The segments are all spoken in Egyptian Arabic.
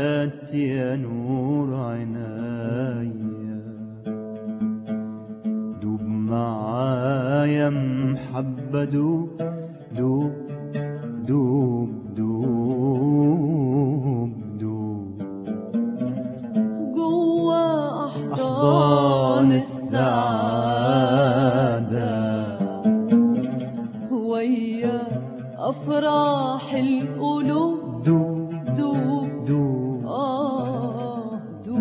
حياتي يا نور عينيا دوب معايا محبة دوب دوب دوب دوب دوب جوا أحضان أحضان السعادة السعادة ويا أفراح القلوب دوب دوب دوب آه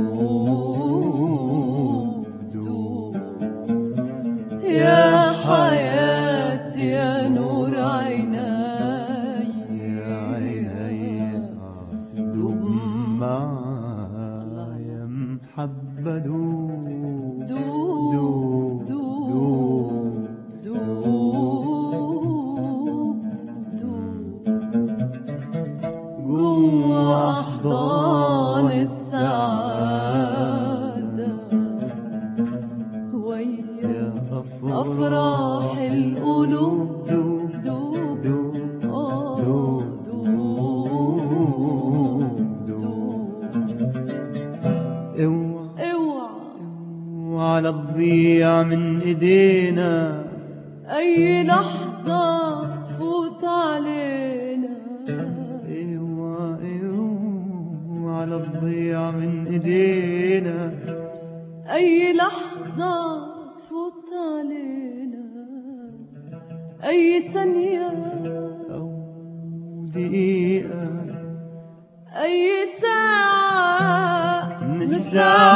دوب دوب يا حياتي يا نور عيني يا عيني دوب معايا محبة دوب دوب دوب دوب دوب جوا أحضان السعادة ويا يا أفراح القلوب دوب دوب دوب آه دوب دوب دوب اوعى اوعى وعلى تضيع من ايدينا أي لحظة تفوت علينا اوعى اوعى على تضيع من ايدينا أي لحظة تفوت علينا أي ثانية او دقيقة أي ساعة من الساعة